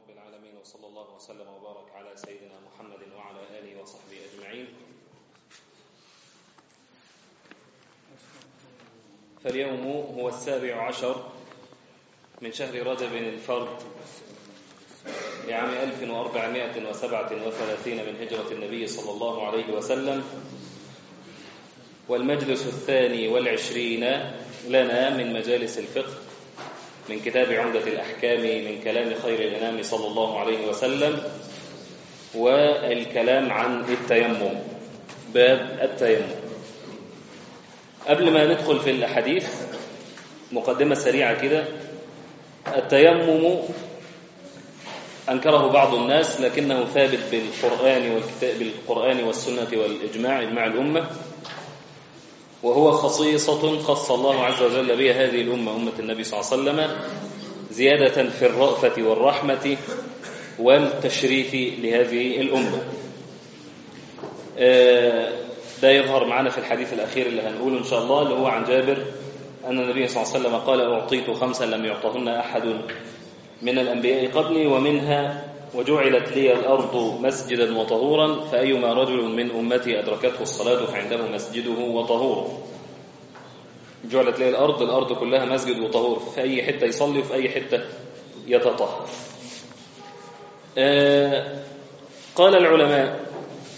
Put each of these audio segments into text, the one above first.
رب العالمين وصلى الله وسلم وبارك على سيدنا محمد وعلى آله وصحبه أجمعين فاليوم هو السابع عشر من شهر رجب الفرد لعام 1437 من هجرة النبي صلى الله عليه وسلم والمجلس الثاني والعشرين لنا من مجالس الفقه من كتاب عمدة الأحكام من كلام خير الأنام صلى الله عليه وسلم والكلام عن التيمم باب التيمم قبل ما ندخل في الأحاديث مقدمة سريعة كده التيمم أنكره بعض الناس لكنه ثابت بالقرآن والكتاب بالقرآن والسنة والإجماع إجماع الأمة وهو خصيصة خص الله عز وجل بها هذه الأمة أمة النبي صلى الله عليه وسلم زيادة في الرأفة والرحمة والتشريف لهذه الأمة ده يظهر معنا في الحديث الأخير اللي هنقوله إن شاء الله اللي هو عن جابر أن النبي صلى الله عليه وسلم قال أعطيت خمسا لم يعطهن أحد من الأنبياء قبلي ومنها وجعلت لي الأرض مسجدا وطهورا فأيما رجل من أمتي أدركته الصلاة فعنده مسجده وطهوره جعلت لي الأرض الأرض كلها مسجد وطهور في أي حتة يصلي وفي أي حتة يتطهر آه قال العلماء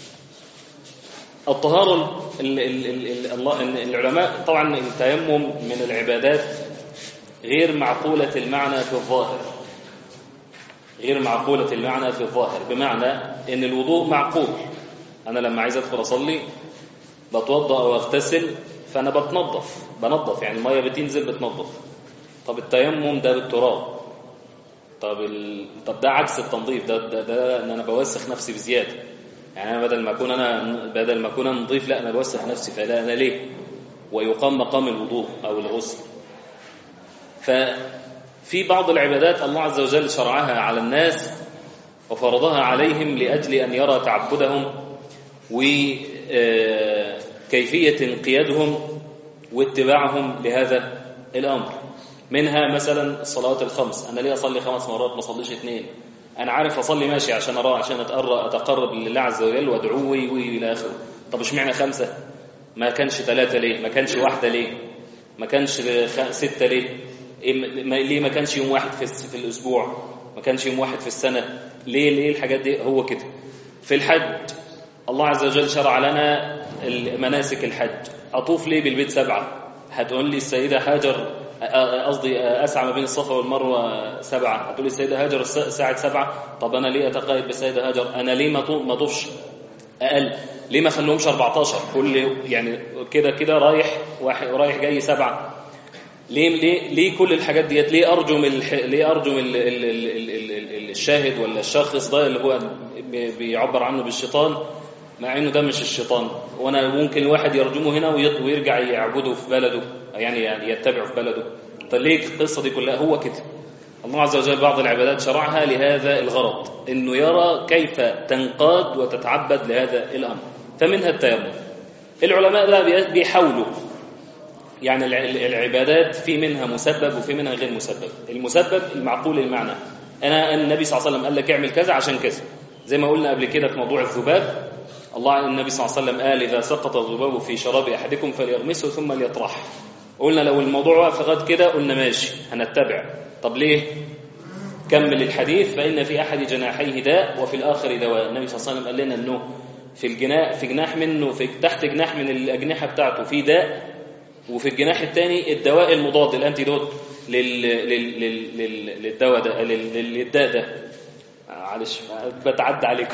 الطهارة الله العلماء طبعا التيمم من العبادات غير معقولة المعنى في الظاهر غير معقولة المعنى في الظاهر بمعنى ان الوضوء معقول انا لما عايز ادخل اصلي بتوضا او اغتسل فانا بتنظف بنظف يعني الميه بتنزل بتنظف طب التيمم ده بالتراب طب ال... طب ده عكس التنظيف ده ده, ده ان انا بوسخ نفسي بزياده يعني انا بدل ما اكون انا بدل ما اكون انا نظيف لا انا بوسخ نفسي فلا انا ليه ويقام مقام الوضوء او الغسل ففي بعض العبادات الله عز وجل شرعها على الناس وفرضها عليهم لأجل أن يرى تعبدهم وكيفية انقيادهم واتباعهم لهذا الأمر منها مثلا الصلاة الخمس أنا ليه أصلي خمس مرات ما أصليش اثنين أنا عارف أصلي ماشي عشان أرى عشان أتقرب لله عز وجل وأدعوه وإلى آخره طب اشمعنى خمسة ما كانش ثلاثة ليه ما كانش واحدة ليه ما كانش ستة ليه ليه ما كانش يوم واحد في, في الأسبوع ما كانش يوم واحد في السنة ليه ليه الحاجات دي هو كده في الحج الله عز وجل شرع لنا مناسك الحج أطوف ليه بالبيت سبعة هتقول لي السيدة هاجر قصدي أسعى ما بين الصفا والمروة سبعة هتقول لي السيدة هاجر ساعة سبعة طب أنا ليه أتقيد بالسيدة هاجر أنا ليه ما طوفش أقل ليه ما خلوهمش 14 كل يعني كده كده رايح واحد رايح جاي سبعة ليه ليه ليه كل الحاجات ديت ليه ارجم الح... ليه ارجم ال... ال... ال... ال... ال... الشاهد ولا الشخص ده اللي هو بيعبر عنه بالشيطان مع انه ده مش الشيطان وانا ممكن الواحد يرجمه هنا ويرجع يعبده في بلده يعني يعني يتبعه في بلده طب ليه القصه دي كلها هو كده الله عز وجل بعض العبادات شرعها لهذا الغرض انه يرى كيف تنقاد وتتعبد لهذا الامر فمنها التيمم العلماء بقى بيحاولوا يعني العبادات في منها مسبب وفي منها غير مسبب المسبب المعقول المعنى أنا النبي صلى الله عليه وسلم قال لك اعمل كذا عشان كذا زي ما قلنا قبل كده في موضوع الذباب الله النبي صلى الله عليه وسلم قال إذا سقط الذباب في شراب أحدكم فليغمسه ثم ليطرح قلنا لو الموضوع واقف لغايه كده قلنا ماشي هنتبع طب ليه كمل الحديث فإن في أحد جناحيه داء وفي الآخر دواء النبي صلى الله عليه وسلم قال لنا أنه في الجناح في جناح منه في تحت جناح من الأجنحة بتاعته في داء وفي الجناح الثاني الدواء المضاد الانتيدوت لل... لل... لل... للدواء ده للداء ده معلش بتعدى عليكم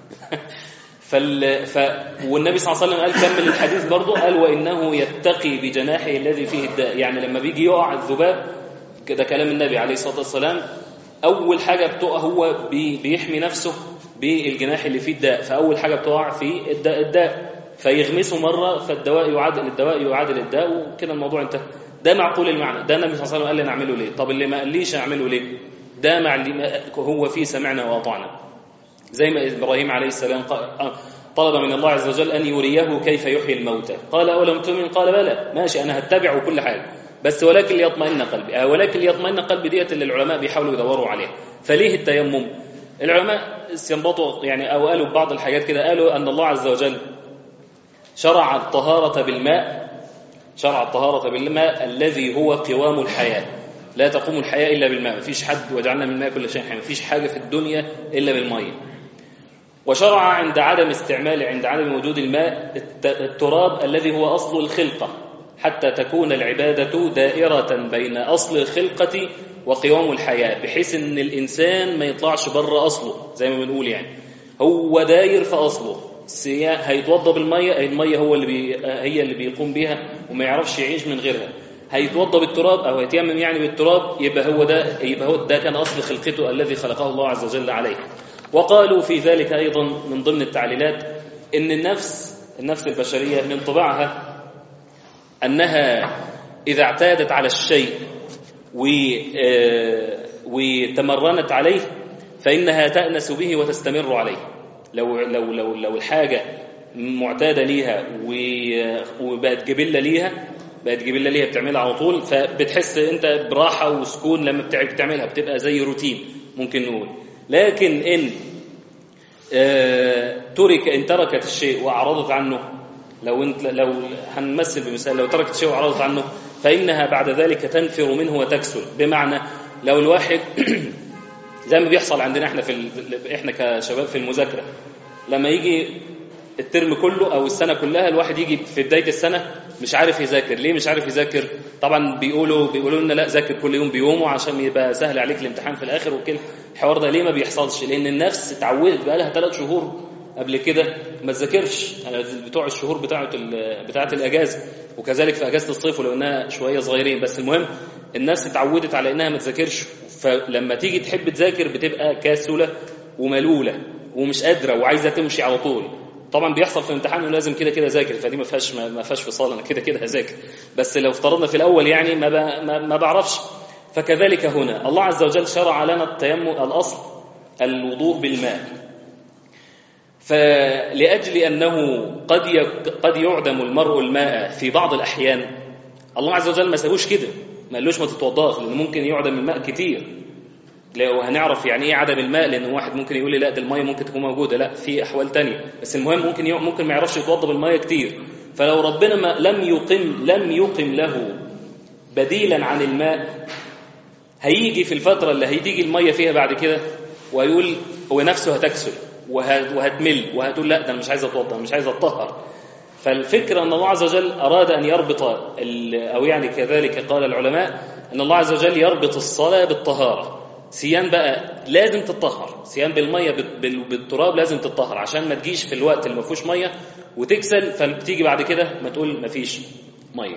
فال... ف... والنبي صلى الله عليه وسلم قال كمل الحديث برضه قال وانه يتقي بجناحه الذي فيه الداء يعني لما بيجي يقع الذباب ده كلام النبي عليه الصلاه والسلام اول حاجه بتقع هو بي... بيحمي نفسه بالجناح اللي فيه الداء فاول حاجه بتقع في الداء, الداء. فيغمسه مرة فالدواء يعادل الدواء يعادل الداء وكده الموضوع انتهى ده معقول المعنى ده النبي صلى الله عليه وسلم قال لي نعمله ليه طب اللي ما قاليش اعمله ليه ده مع اللي هو فيه سمعنا واطعنا زي ما ابراهيم عليه السلام طلب من الله عز وجل ان يريه كيف يحيي الموتى قال اولم تؤمن قال بلى ماشي انا هتبع كل حاجه بس ولكن ليطمئن قلبي آه ولكن ليطمئن قلبي ديت اللي العلماء بيحاولوا يدوروا عليها فليه التيمم العلماء استنبطوا يعني او قالوا بعض الحاجات كده قالوا ان الله عز وجل شرع الطهارة بالماء شرع الطهارة بالماء الذي هو قوام الحياة لا تقوم الحياة إلا بالماء مفيش حد وجعلنا من الماء كل شيء حي مفيش حاجة في الدنيا إلا بالمية وشرع عند عدم استعمال عند عدم وجود الماء التراب الذي هو أصل الخلقة حتى تكون العبادة دائرة بين أصل الخلقة وقوام الحياة بحيث أن الإنسان ما يطلعش بره أصله زي ما بنقول يعني هو داير في أصله هيتوضى بالمية المية هو اللي بي هي اللي بيقوم بيها وما يعرفش يعيش من غيرها هيتوضى بالتراب أو هيتيمم يعني بالتراب يبقى هو ده يبقى هو ده كان أصل خلقته الذي خلقه الله عز وجل عليه وقالوا في ذلك أيضا من ضمن التعليلات إن النفس النفس البشرية من طباعها أنها إذا اعتادت على الشيء وتمرنت عليه فإنها تأنس به وتستمر عليه لو لو لو لو الحاجة معتادة ليها وبقت جبلة ليها بقت جبلة ليها بتعملها على طول فبتحس أنت براحة وسكون لما بتعملها بتبقى زي روتين ممكن نقول لكن إن ترك إن تركت الشيء وأعرضت عنه لو انت لو هنمثل بمثال لو تركت شيء وعرضت عنه فإنها بعد ذلك تنفر منه وتكسل بمعنى لو الواحد زي ما بيحصل عندنا احنا في ال... احنا كشباب في المذاكره لما يجي الترم كله او السنه كلها الواحد يجي في بدايه السنه مش عارف يذاكر ليه مش عارف يذاكر طبعا بيقولوا بيقولوا لنا لا ذاكر كل يوم بيومه عشان يبقى سهل عليك الامتحان في الاخر وكده الحوار ده ليه ما بيحصلش لان النفس اتعودت بقى لها ثلاث شهور قبل كده ما تذاكرش انا بتوع الشهور بتاعه بتاعه الاجازه وكذلك في اجازه الصيف ولو انها شويه صغيرين بس المهم الناس اتعودت على انها ما تذاكرش فلما تيجي تحب تذاكر بتبقى كاسله وملوله ومش قادره وعايزه تمشي على طول طبعا بيحصل في الامتحان ولازم كده كده اذاكر فدي ما فيهاش ما فيهاش فصال انا كده كده هذاكر بس لو افترضنا في الاول يعني ما ما, ما بعرفش فكذلك هنا الله عز وجل شرع لنا التيمم الاصل الوضوء بالماء فلأجل أنه قد قد يعدم المرء الماء في بعض الأحيان الله عز وجل ما سابوش كده ما قالوش ما تتوضاش لأن ممكن يعدم الماء كتير لو هنعرف يعني ايه عدم الماء لان واحد ممكن يقول لي لا ده الميه ممكن تكون موجوده لا في احوال تانية بس المهم ممكن يع... ممكن ما يعرفش يتوضا بالميه كتير فلو ربنا ما لم يقم لم يقم له بديلا عن الماء هيجي في الفتره اللي هيجي الميه فيها بعد كده ويقول هو نفسه هتكسل وهتمل وهتقول لا ده انا مش عايز اتوضا مش عايز اتطهر فالفكره ان الله عز وجل اراد ان يربط او يعني كذلك قال العلماء ان الله عز وجل يربط الصلاه بالطهاره سيان بقى لازم تتطهر سيان بالميه بالتراب لازم تتطهر عشان ما تجيش في الوقت اللي ما فيهوش ميه وتكسل فبتيجي بعد كده ما تقول ما فيش ميه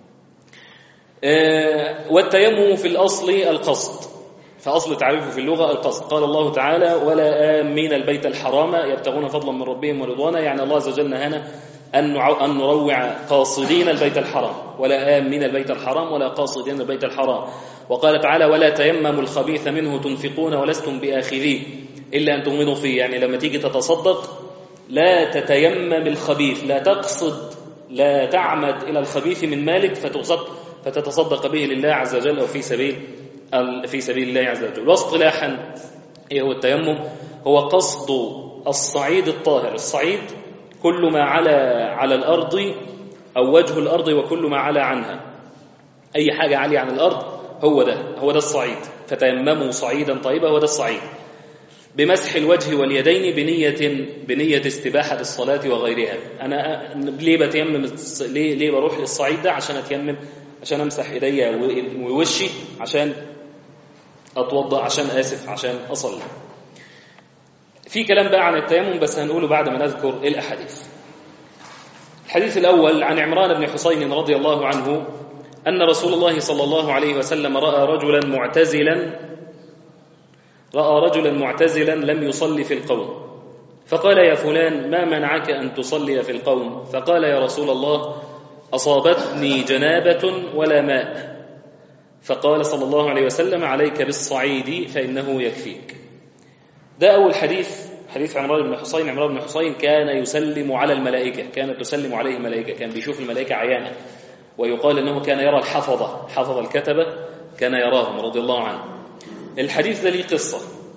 والتيمم في الاصل القصد فأصل تعريفه في اللغة القصد قال الله تعالى ولا آمين البيت الحرام يبتغون فضلا من ربهم ورضوانا يعني الله عز وجل نهانا أن أن نروع قاصدين البيت الحرام ولا آمين البيت الحرام ولا قاصدين البيت الحرام وقال تعالى ولا تيمموا الخبيث منه تنفقون ولستم بآخذيه إلا أن تغمضوا فيه يعني لما تيجي تتصدق لا تتيمم الخبيث لا تقصد لا تعمد إلى الخبيث من مالك فتصدق فتتصدق به لله عز وجل أو في سبيل في سبيل الله عز وجل واصطلاحا ايه هو التيمم هو قصد الصعيد الطاهر الصعيد كل ما على على الارض او وجه الارض وكل ما على عنها اي حاجه عاليه عن الارض هو ده هو ده الصعيد فتيمموا صعيدا طيبا هو ده الصعيد بمسح الوجه واليدين بنية بنية استباحة الصلاة وغيرها أنا ليه بتيمم ليه ليه بروح للصعيد ده عشان أتيمم عشان أمسح إيديا ووشي عشان أتوضأ عشان آسف عشان أصلي في كلام بقى عن التيمم بس هنقوله بعد ما نذكر الأحاديث الحديث الأول عن عمران بن حسين رضي الله عنه أن رسول الله صلى الله عليه وسلم رأى رجلا معتزلا رأى رجلا معتزلا لم يصلي في القوم فقال يا فلان ما منعك أن تصلي في القوم فقال يا رسول الله أصابتني جنابة ولا ماء فقال صلى الله عليه وسلم عليك بالصعيد فإنه يكفيك ده أول حديث حديث عمران بن حسين عمران بن حسين كان يسلم على الملائكة كانت تسلم عليه الملائكة كان بيشوف الملائكة عيانا ويقال أنه كان يرى الحفظة حفظ الكتبة كان يراهم رضي الله عنه الحديث ده ليه قصة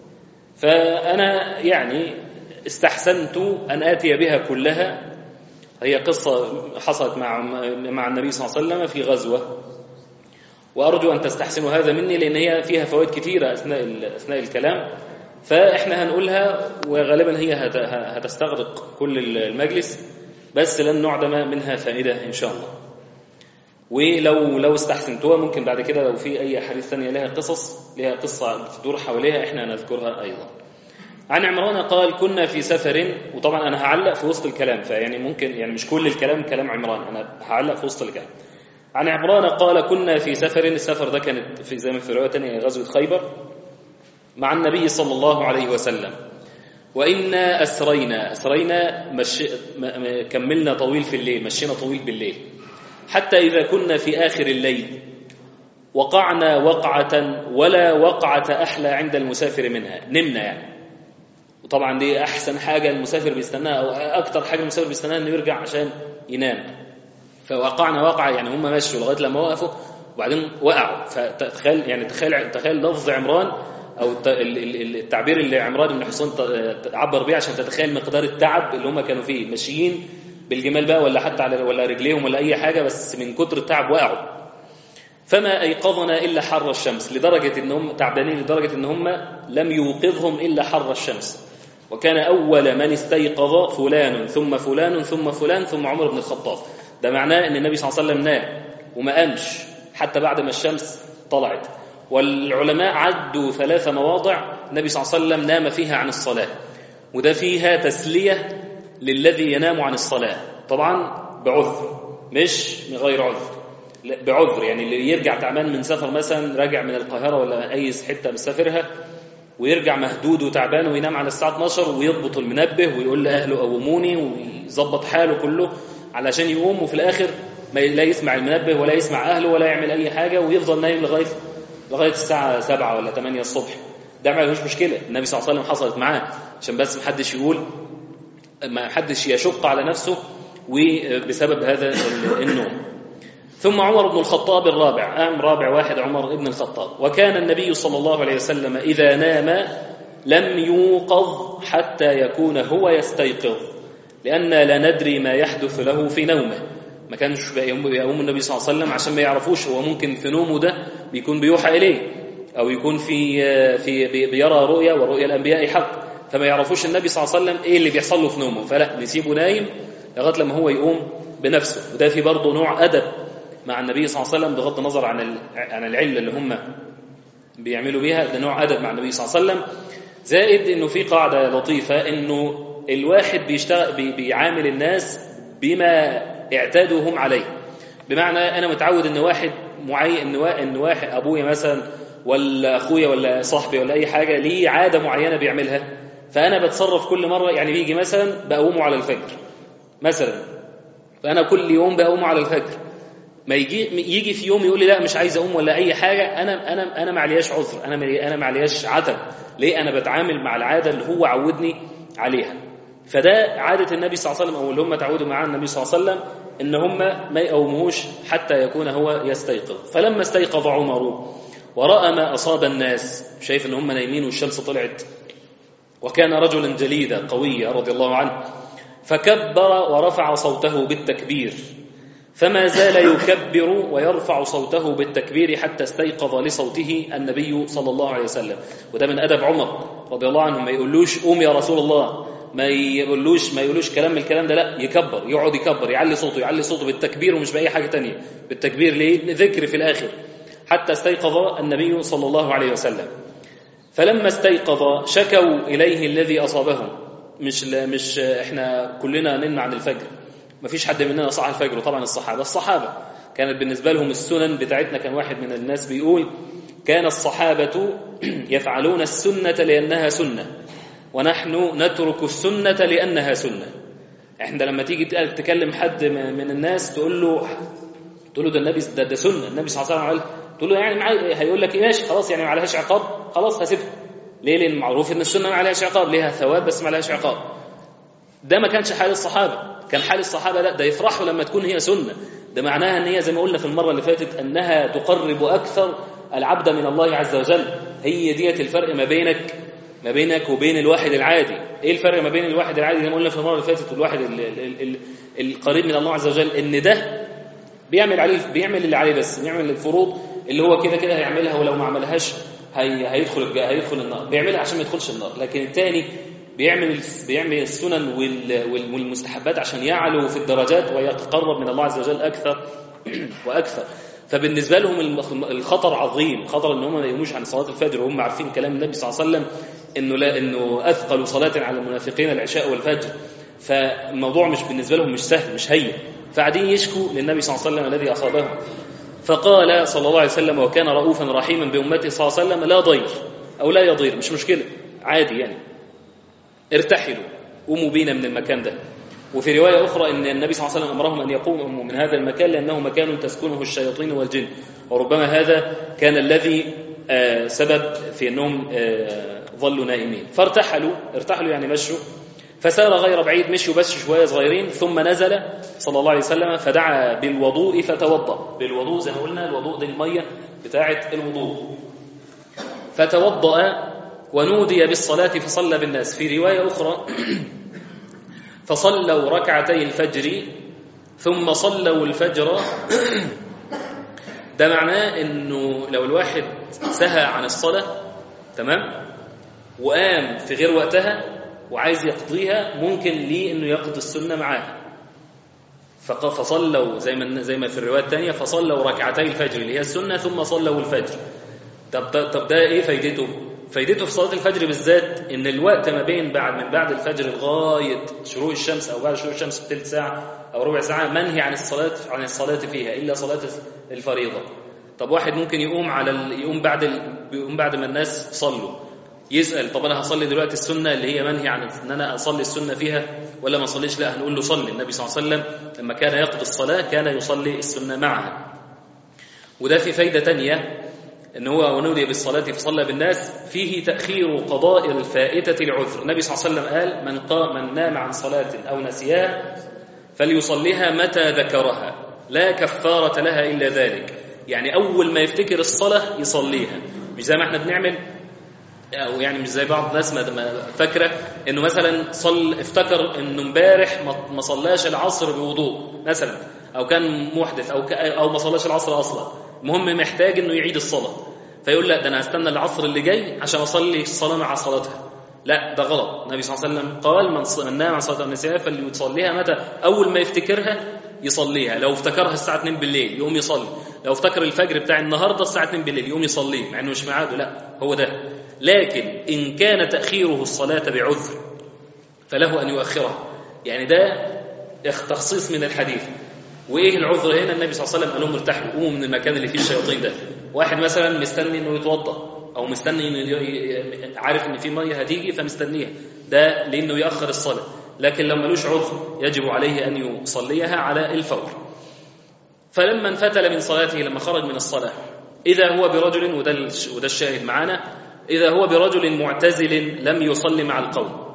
فأنا يعني استحسنت أن آتي بها كلها هي قصة حصلت مع مع النبي صلى الله عليه وسلم في غزوة وأرجو أن تستحسنوا هذا مني لأن هي فيها فوائد كثيرة أثناء أثناء الكلام فإحنا هنقولها وغالبا هي هتستغرق كل المجلس بس لن نعدم منها فائدة إن شاء الله ولو لو استحسنتوها ممكن بعد كده لو في أي حديث ثانية لها قصص لها قصة تدور حواليها إحنا نذكرها أيضا عن عمران قال كنا في سفر وطبعا أنا هعلق في وسط الكلام فيعني ممكن يعني مش كل الكلام كلام عمران أنا هعلق في وسط الكلام عن عمران قال كنا في سفر السفر ده كانت في زي ما في رواية ثانيه غزوة خيبر مع النبي صلى الله عليه وسلم وإنا أسرينا أسرينا مش... كملنا طويل في الليل مشينا طويل بالليل حتى إذا كنا في آخر الليل وقعنا وقعة ولا وقعة أحلى عند المسافر منها نمنا يعني وطبعا دي أحسن حاجة المسافر بيستناها أو أكتر حاجة المسافر بيستناها إنه يرجع عشان ينام فوقعنا وقعة يعني هم مشوا لغاية لما وقفوا وبعدين وقعوا فتخيل يعني تخيل تخيل لفظ عمران او التعبير اللي عمران بن حسين عبر بيه عشان تتخيل مقدار التعب اللي هم كانوا فيه ماشيين بالجمال بقى ولا حتى على ولا رجليهم ولا اي حاجه بس من كتر التعب وقعوا فما ايقظنا الا حر الشمس لدرجه ان هم تعبانين لدرجه ان هم لم يوقظهم الا حر الشمس وكان اول من استيقظ فلان ثم فلان ثم فلان ثم عمر بن الخطاب ده معناه ان النبي صلى الله عليه وسلم نام وما قامش حتى بعد ما الشمس طلعت والعلماء عدوا ثلاث مواضع النبي صلى الله عليه وسلم نام فيها عن الصلاة وده فيها تسلية للذي ينام عن الصلاة طبعا بعذر مش من غير عذر بعذر يعني اللي يرجع تعبان من سفر مثلا راجع من القاهرة ولا أي حتة مسافرها ويرجع مهدود وتعبان وينام على الساعة 12 ويضبط المنبه ويقول لأهله قوموني ويظبط حاله كله علشان يقوم وفي الآخر ما لا يسمع المنبه ولا يسمع أهله ولا يعمل أي حاجة ويفضل نايم لغاية لغاية الساعة 7 ولا 8 الصبح ده ما لهوش مشكلة النبي صلى الله عليه وسلم حصلت معاه عشان بس ما حدش يقول ما حدش يشق على نفسه وبسبب هذا النوم ثم عمر بن الخطاب الرابع أهم رابع واحد عمر بن الخطاب وكان النبي صلى الله عليه وسلم إذا نام لم يوقظ حتى يكون هو يستيقظ لأن لا ندري ما يحدث له في نومه ما كانش بيقوم النبي صلى الله عليه وسلم عشان ما يعرفوش هو ممكن في نومه ده بيكون بيوحى إليه أو يكون في في بيرى رؤيا ورؤيا الأنبياء حق فما يعرفوش النبي صلى الله عليه وسلم إيه اللي بيحصل له في نومه فلا نسيبه نايم لغاية لما هو يقوم بنفسه وده في برضه نوع أدب مع النبي صلى الله عليه وسلم بغض النظر عن عن العلة اللي هم بيعملوا بيها ده نوع أدب مع النبي صلى الله عليه وسلم زائد إنه في قاعدة لطيفة إنه الواحد بيشتغل بي بيعامل الناس بما اعتادوا هم عليه بمعنى أنا متعود إن واحد معين إن واحد أبويا مثلا ولا أخويا ولا صاحبي ولا أي حاجة ليه عادة معينة بيعملها فأنا بتصرف كل مرة يعني بيجي مثلا بقومه على الفجر مثلا فأنا كل يوم بقومه على الفجر ما يجي يجي في يوم يقول لي لا مش عايز اقوم ولا اي حاجه انا انا انا ما علياش عذر انا انا ما علياش عتب ليه انا بتعامل مع العاده اللي هو عودني عليها فده عاده النبي صلى الله عليه وسلم او اللي هم تعودوا معاه النبي صلى الله عليه وسلم ان هم ما يقوموش حتى يكون هو يستيقظ فلما استيقظ عمر وراى ما اصاب الناس شايف ان هم نايمين والشمس طلعت وكان رجلا جليدا قويا رضي الله عنه فكبر ورفع صوته بالتكبير فما زال يكبر ويرفع صوته بالتكبير حتى استيقظ لصوته النبي صلى الله عليه وسلم وده من أدب عمر رضي الله عنه ما يقولوش قوم يا رسول الله ما يقولوش ما يقولوش كلام من الكلام ده لا يكبر يقعد يكبر يعلي صوته يعلي صوته بالتكبير ومش بأي حاجة تانية بالتكبير ليه ذكر في الآخر حتى استيقظ النبي صلى الله عليه وسلم فلما استيقظ شكوا إليه الذي أصابهم مش مش احنا كلنا نمنا عن الفجر ما فيش حد مننا صحى الفجر وطبعا الصحابة الصحابة كانت بالنسبة لهم السنن بتاعتنا كان واحد من الناس بيقول كان الصحابة يفعلون السنة لأنها سنة ونحن نترك السنة لأنها سنة احنا لما تيجي تكلم حد من الناس تقول له تقول له ده النبي ده, ده سنة النبي صلى الله عليه وسلم تقول له يعني هيقول لك ماشي خلاص يعني ما عليهاش عقاب خلاص هسيبها ليه لأن معروف ان السنة ما عليهاش عقاب ليها ثواب بس ما عليهاش عقاب ده ما كانش حال الصحابة كان حال الصحابة لا ده يفرحوا لما تكون هي سنة ده معناها ان هي زي ما قلنا في المره اللي فاتت انها تقرب اكثر العبد من الله عز وجل هي ديت الفرق ما بينك ما بينك وبين الواحد العادي ايه الفرق ما بين الواحد العادي زي ما قلنا في المره اللي فاتت والواحد ال ال ال القريب من الله عز وجل ان ده بيعمل عليه بيعمل اللي عليه بس بيعمل الفروض اللي هو كده كده هيعملها ولو ما عملهاش هي هيدخل الج- هيدخل النار بيعملها عشان ما يدخلش النار لكن الثاني بيعمل بيعمل السنن وال- وال- والمستحبات عشان يعلو في الدرجات ويتقرب من الله عز وجل اكثر واكثر فبالنسبه لهم المخ- الخطر عظيم خطر ان هم ما يقوموش عن صلاه الفجر وهم عارفين كلام النبي صلى الله عليه وسلم انه لا انه اثقل صلاه على المنافقين العشاء والفجر فالموضوع مش بالنسبه لهم مش سهل مش هين فقاعدين يشكوا للنبي صلى الله عليه وسلم الذي اصابهم فقال صلى الله عليه وسلم وكان رؤوفا رحيما بامته صلى الله عليه وسلم لا ضير او لا يضير مش مشكله عادي يعني ارتحلوا قوموا بينا من المكان ده وفي رواية أخرى أن النبي صلى الله عليه وسلم أمرهم أن يقوموا من هذا المكان لأنه مكان تسكنه الشياطين والجن وربما هذا كان الذي آه، سبب في أنهم آه، ظلوا نائمين فارتحلوا ارتحلوا يعني مشوا فسار غير بعيد مشوا بس شوية صغيرين ثم نزل صلى الله عليه وسلم فدعا بالوضوء فتوضأ بالوضوء زي ما قلنا الوضوء دي المية بتاعة الوضوء فتوضأ ونودي بالصلاة فصلى بالناس في رواية أخرى فصلوا ركعتي الفجر ثم صلوا الفجر ده معناه انه لو الواحد سهى عن الصلاة تمام وقام في غير وقتها وعايز يقضيها ممكن ليه انه يقضي السنة معاها فق- فصلوا زي ما زي ما في الرواية الثانية فصلوا ركعتي الفجر اللي هي السنة ثم صلوا الفجر طب طب طب ده ايه فايدته؟ فايدته في صلاة الفجر بالذات ان الوقت ما بين بعد من بعد الفجر لغاية شروق الشمس او بعد شروق الشمس بثلث ساعة او ربع ساعة منهي عن الصلاة عن الصلاة فيها الا صلاة الفريضة. طب واحد ممكن يقوم على ال... يقوم بعد ال... يقوم بعد ما الناس صلوا يسأل طب انا هصلي دلوقتي السنة اللي هي منهي عن ان انا اصلي السنة فيها ولا ما اصليش لا هنقول له صلي النبي صلى الله عليه وسلم لما كان يقضي الصلاة كان يصلي السنة معها. وده في فايدة تانية ان هو ونودي بالصلاة فصلى بالناس فيه تأخير قضاء الفائتة العذر النبي صلى الله عليه وسلم قال من قام من نام عن صلاة أو نسيها فليصليها متى ذكرها لا كفارة لها إلا ذلك يعني أول ما يفتكر الصلاة يصليها مش زي ما احنا بنعمل او يعني مش زي بعض الناس ما ما فاكره انه مثلا صل افتكر انه امبارح ما- ما صلاش العصر بوضوء مثلا او كان محدث او ك- او ما صلاش العصر اصلا المهم محتاج انه يعيد الصلاه فيقول لا ده انا هستنى العصر اللي جاي عشان اصلي الصلاه مع صلاتها لا ده غلط النبي صلى الله عليه وسلم قال من ص- من نام عن صلاه النساء فليصليها متى اول ما يفتكرها يصليها لو افتكرها الساعه 2 بالليل يقوم يصلي لو افتكر الفجر بتاع النهارده الساعه 2 بالليل يقوم يصليه مع انه مش ميعاده لا هو ده لكن ان كان تاخيره الصلاه بعذر فله ان يؤخرها يعني ده تخصيص من الحديث وايه العذر هنا النبي صلى الله عليه وسلم قال لهم ارتاحوا قوموا من المكان اللي فيه الشياطين ده واحد مثلا مستني انه يتوضا او مستني انه ي- ي- عارف ان في ميه هتيجي فمستنيها ده لانه ياخر الصلاه لكن لو ملوش عذر يجب عليه ان يصليها على الفور فلما انفتل من صلاته لما خرج من الصلاه اذا هو برجل وده الش- وده الشاهد معانا اذا هو برجل معتزل لم يصلي مع القوم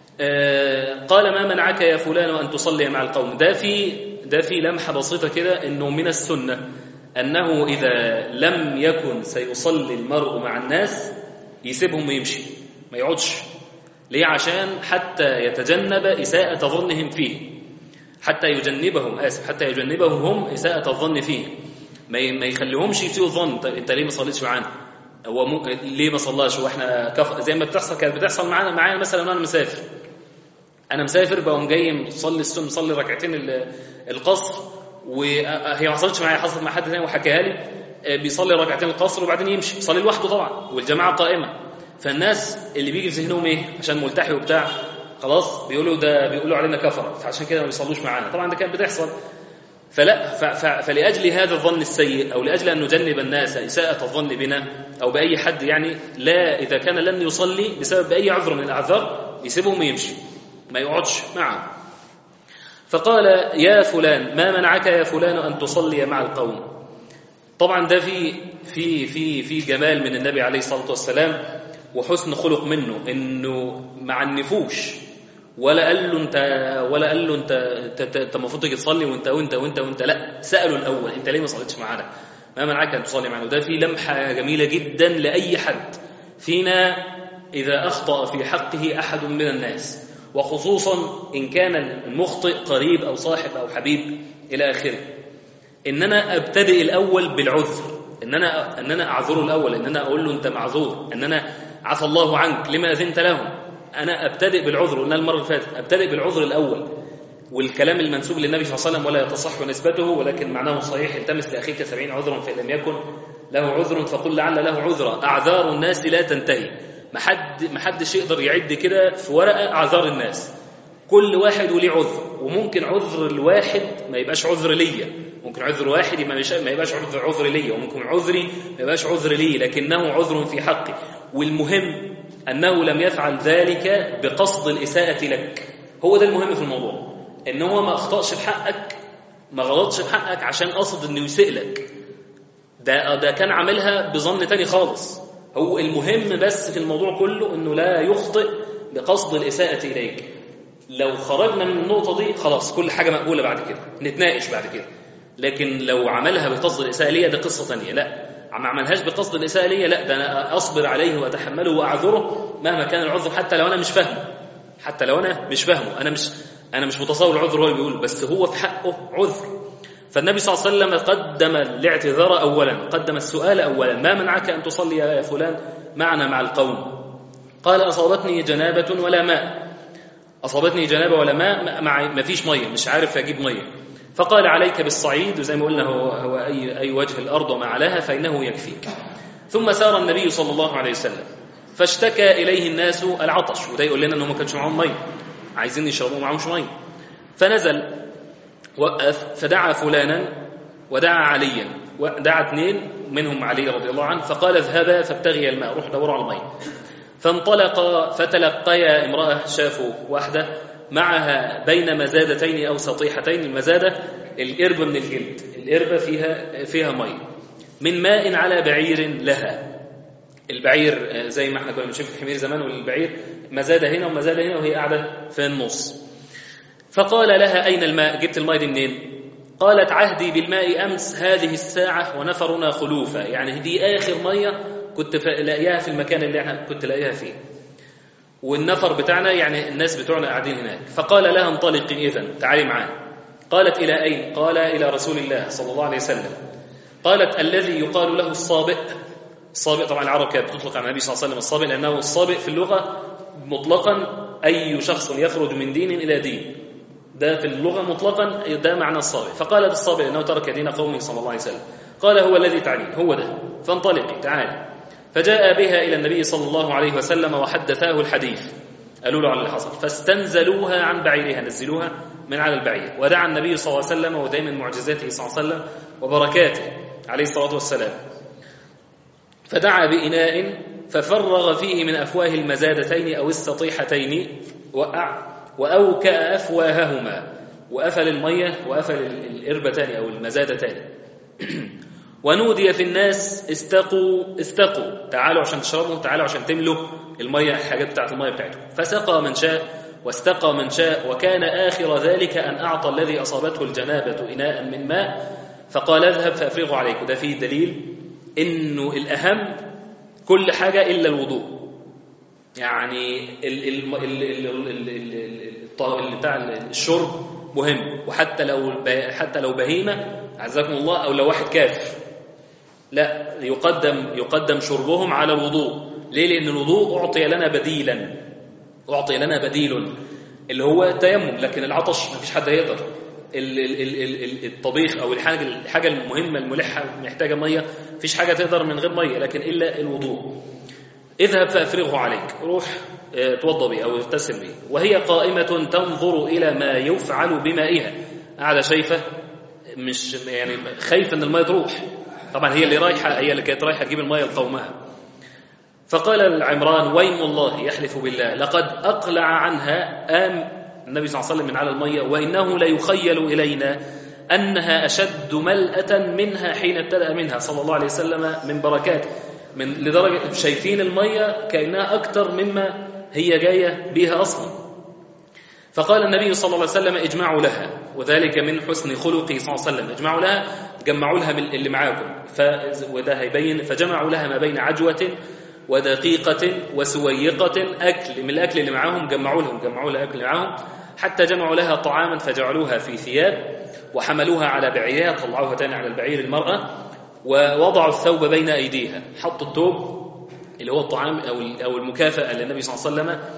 آه، قال ما منعك يا فلان أن تصلي مع القوم ده في ده في لمحة بسيطة كده أنه من السنة أنه إذا لم يكن سيصلي المرء مع الناس يسيبهم ويمشي ما يقعدش ليه عشان حتى يتجنب إساءة ظنهم فيه حتى يجنبهم آسف حتى يجنبهم هم إساءة الظن فيه ما ي- ما يخليهمش يسيئوا الظن طيب انت ليه ما صليتش معانا هو ممكن ليه ما صلاش واحنا كف... زي ما بتحصل كانت بتحصل معانا معايا مثلا وانا مسافر انا مسافر بقوم جاي مصلي السنه مصلي ركعتين ال- القصر وهي ما حصلتش معايا حصلت مع حد ثاني وحكاها لي آه، بيصلي ركعتين القصر وبعدين يمشي بيصلي لوحده طبعا والجماعه قائمه فالناس اللي بيجي في ذهنهم ايه عشان ملتحي وبتاع خلاص بيقولوا ده بيقولوا علينا كفره فعشان كده ما بيصلوش معانا طبعا ده كانت بتحصل فلا ف ف فلاجل هذا الظن السيء او لاجل ان نجنب الناس اساءه الظن بنا او باي حد يعني لا اذا كان لم يصلي بسبب اي عذر من الاعذار يسيبهم ويمشي ما يقعدش معه فقال يا فلان ما منعك يا فلان ان تصلي مع القوم طبعا ده في في في في جمال من النبي عليه الصلاه والسلام وحسن خلق منه انه ما عنفوش ولا قال له انت ولا قال له انت انت انت- انت المفروض تيجي تصلي وانت وانت وانت وانت لا ساله الاول انت ليه ما صليتش معانا ما منعك ان تصلي معانا وده في لمحه جميله جدا لاي حد فينا اذا اخطا في حقه احد من الناس وخصوصا ان كان المخطئ قريب او صاحب او حبيب الى اخره ان انا ابتدئ الاول بالعذر ان انا ان انا اعذره الاول ان انا اقول له انت معذور ان انا عفى الله عنك لما اذنت لهم انا ابتدئ بالعذر قلنا المره اللي فاتت ابتدئ بالعذر الاول والكلام المنسوب للنبي صلى الله عليه وسلم ولا يتصح نسبته ولكن معناه صحيح التمس لاخيك سبعين عذرا فان لم يكن له عذر فقل لعل له عذرا اعذار الناس لا تنتهي ما حد ما حدش يقدر يعد كده في ورقه اعذار الناس كل واحد وليه عذر وممكن عذر الواحد ما يبقاش عذر ليا ممكن عذر واحد ما يبقاش ما يبقاش عذر عذر ليا وممكن عذري ما يبقاش عذر لي لكنه عذر في حقي والمهم انه لم يفعل ذلك بقصد الاساءه لك هو ده المهم في الموضوع ان هو ما اخطاش في حقك ما غلطش في حقك عشان قصد انه يسيء لك ده ده كان عاملها بظن تاني خالص هو المهم بس في الموضوع كله انه لا يخطئ بقصد الاساءه اليك لو خرجنا من النقطة دي خلاص كل حاجة مقبولة بعد كده نتناقش بعد كده لكن لو عملها بقصد الإساءة ليا ده قصة ثانية لا ما عملهاش بقصد الإساءة ليا لا ده أنا أصبر عليه وأتحمله وأعذره مهما كان العذر حتى لو أنا مش فاهمه حتى لو أنا مش فاهمه أنا مش أنا مش متصور العذر هو اللي بيقوله بس هو في حقه عذر فالنبي صلى الله عليه وسلم قدم الاعتذار أولا قدم السؤال أولا ما منعك أن تصلي يا فلان معنا مع القوم قال أصابتني جنابة ولا ماء أصابتني جنابة ولا ماء مع ما فيش مية مش عارف أجيب مية فقال عليك بالصعيد وزي ما قلنا هو, هو أي, أي وجه الأرض وما عليها فإنه يكفيك ثم سار النبي صلى الله عليه وسلم فاشتكى إليه الناس العطش وده يقول لنا أنه ما كانش معاهم مية عايزين يشربوا معاهمش مية فنزل وقف فدعا فلانا ودعا عليا ودعا اثنين منهم علي رضي الله عنه فقال اذهبا فابتغيا الماء روح دوروا على المية فانطلق فتلقيا امرأة شافوا واحدة معها بين مزادتين أو سطيحتين المزادة الإربة من الجلد الإربة فيها فيها مية من ماء على بعير لها البعير زي ما احنا كنا بنشوف الحمير زمان والبعير مزادة هنا ومزادة هنا وهي قاعدة في النص فقال لها أين الماء جبت الماء دي منين قالت عهدي بالماء أمس هذه الساعة ونفرنا خلوفا يعني دي آخر مية كنت لاقيها في المكان اللي احنا كنت لاقيها فيه والنفر بتاعنا يعني الناس بتوعنا قاعدين هناك فقال لها انطلقي إذن تعالي معانا قالت إلى أين قال إلى رسول الله صلى الله عليه وسلم قالت الذي يقال له الصابئ الصابئ طبعا العرب كانت بتطلق على النبي صلى الله عليه وسلم الصابئ لأنه الصابئ في اللغة مطلقا أي شخص يخرج من دين إلى دين ده في اللغة مطلقا ده معنى الصابئ فقال الصابئ أنه ترك دين قومه صلى الله عليه وسلم قال هو الذي تعنيه هو ده فانطلقي تعالي فجاء بها إلى النبي صلى الله عليه وسلم وحدثاه الحديث قالوا له على اللي حصل فاستنزلوها عن بعيرها نزلوها من على البعير ودعا النبي صلى الله عليه وسلم ودائما معجزاته صلى الله عليه وسلم وبركاته عليه الصلاة والسلام فدعا بإناء ففرغ فيه من أفواه المزادتين أو السطيحتين وأع وأوكأ أفواههما وأفل المية وأفل الإربتان أو المزادتان ونودي في الناس استقوا استقوا تعالوا عشان تشربوا تعالوا عشان تملوا المية الحاجات بتاعت المية بتاعتهم فسقى من شاء واستقى من شاء وكان آخر ذلك أن أعطى الذي أصابته الجنابة إناء من ماء فقال اذهب فأفرغه عليك وده فيه دليل إنه الأهم كل حاجة إلا الوضوء يعني ال ال ال ال ال ال بتاع الشرب مهم وحتى لو حتى لو بهيمة عزكم الله أو لو واحد كافر لا يقدم يقدم شربهم على الوضوء ليه لأن الوضوء أعطي لنا بديلا أعطي لنا بديل اللي هو التيمم لكن العطش ما فيش حد هيقدر الطبيخ أو الحاجة الحاجة المهمة الملحة محتاجة مية فيش حاجة تقدر من غير مية لكن إلا الوضوء اذهب فأفرغه عليك روح توضى به أو اغتسل به وهي قائمة تنظر إلى ما يفعل بمائها قاعدة شايفة مش يعني خايفة إن المية تروح طبعا هي اللي رايحة هي اللي كانت رايحة تجيب المية لقومها فقال العمران ويم الله يحلف بالله لقد أقلع عنها آم النبي صلى الله عليه وسلم من على المية وإنه ليخيل إلينا أنها أشد ملأة منها حين ابتدأ منها صلى الله عليه وسلم من بركاته من لدرجة شايفين المية كأنها أكتر مما هي جاية بيها أصلا فقال النبي صلى الله عليه وسلم اجمعوا لها وذلك من حسن خلقه صلى الله عليه وسلم اجمعوا لها جمعوا لها من اللي معاكم ف... وده هيبين فجمعوا لها ما بين عجوة ودقيقة وسويقة أكل من الأكل اللي معاهم جمعوا لهم جمعوا لها أكل معاهم حتى جمعوا لها طعاما فجعلوها في ثياب وحملوها على بعيرها طلعوها تاني على البعير المرأة ووضعوا الثوب بين أيديها حطوا الثوب اللي هو الطعام أو أو المكافأة اللي النبي صلى الله عليه وسلم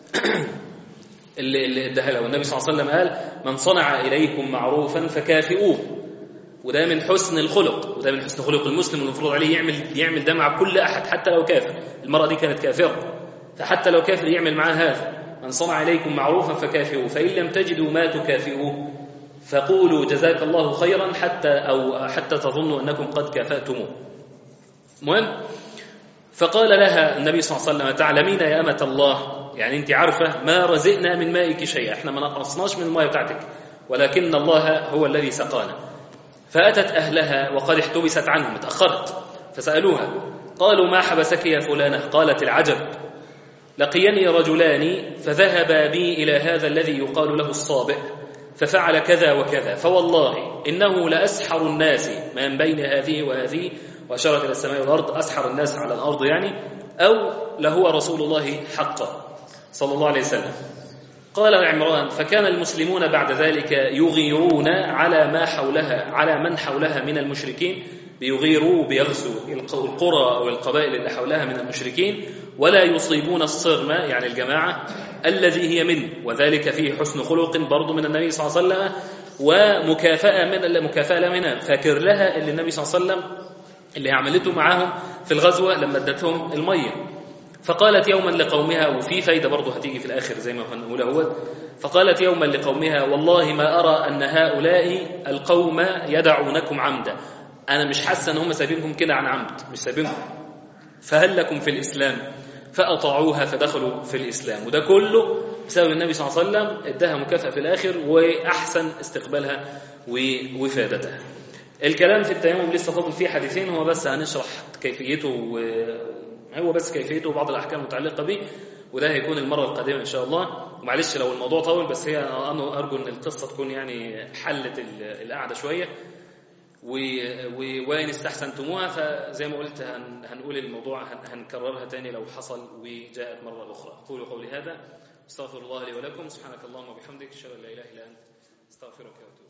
اللي اللي اداها له والنبي صلى الله عليه وسلم قال من صنع إليكم معروفا فكافئوه وده من حسن الخلق وده من حسن خلق المسلم المفروض عليه يعمل يعمل ده مع كل أحد حتى لو كافر المرأة دي كانت كافرة فحتى لو كافر يعمل معاه هذا من صنع إليكم معروفا فكافئوه فإن لم تجدوا ما تكافئوه فقولوا جزاك الله خيرا حتى أو حتى تظنوا أنكم قد كافأتموه مهم فقال لها النبي صلى الله عليه وسلم تعلمين يا أمة الله يعني أنت عارفة ما رزقنا من مائك شيئا احنا ما نقصناش من الماء بتاعتك ولكن الله هو الذي سقانا فأتت أهلها وقد احتبست عنهم اتأخرت فسألوها قالوا ما حبسك يا فلانة قالت العجب لقيني رجلان فذهبا بي إلى هذا الذي يقال له الصابئ ففعل كذا وكذا فوالله إنه لأسحر الناس من بين هذه وهذه وأشارت إلى السماء والأرض أسحر الناس على الأرض يعني أو لهو رسول الله حقا صلى الله عليه وسلم قال عمران فكان المسلمون بعد ذلك يغيرون على ما حولها على من حولها من المشركين بيغيروا بيغزوا القرى أو القبائل اللي حولها من المشركين ولا يصيبون الصرم يعني الجماعة الذي هي منه وذلك فيه حسن خلق برضو من النبي صلى الله عليه وسلم ومكافأة من مكافأة منها فاكر لها اللي النبي صلى الله عليه وسلم اللي عملته معاهم في الغزوة لما ادتهم المية فقالت يوما لقومها وفي فايدة برضه هتيجي في الآخر زي ما هنقول هو فقالت يوما لقومها والله ما أرى أن هؤلاء القوم يدعونكم عمدا أنا مش حاسة أن هم سايبينكم كده عن عمد مش سايبينكم فهل لكم في الإسلام فأطاعوها فدخلوا في الإسلام وده كله بسبب النبي صلى الله عليه وسلم ادها مكافأة في الآخر وأحسن استقبالها ووفادتها الكلام في التيمم لسه فاضل فيه حديثين هو بس هنشرح كيفيته و... هو بس كيفيته وبعض الأحكام المتعلقة به وده هيكون المرة القادمة إن شاء الله ومعلش لو الموضوع طول بس هي أنا أرجو أن القصة تكون يعني حلت القعدة شوية وإن استحسنتموها فزي ما قلت هن... هنقول الموضوع هن... هنكررها تاني لو حصل وجاءت مرة أخرى أقول قولي هذا استغفر الله لي ولكم سبحانك اللهم وبحمدك أشهد أن لا إله إلا أنت استغفرك وأتوب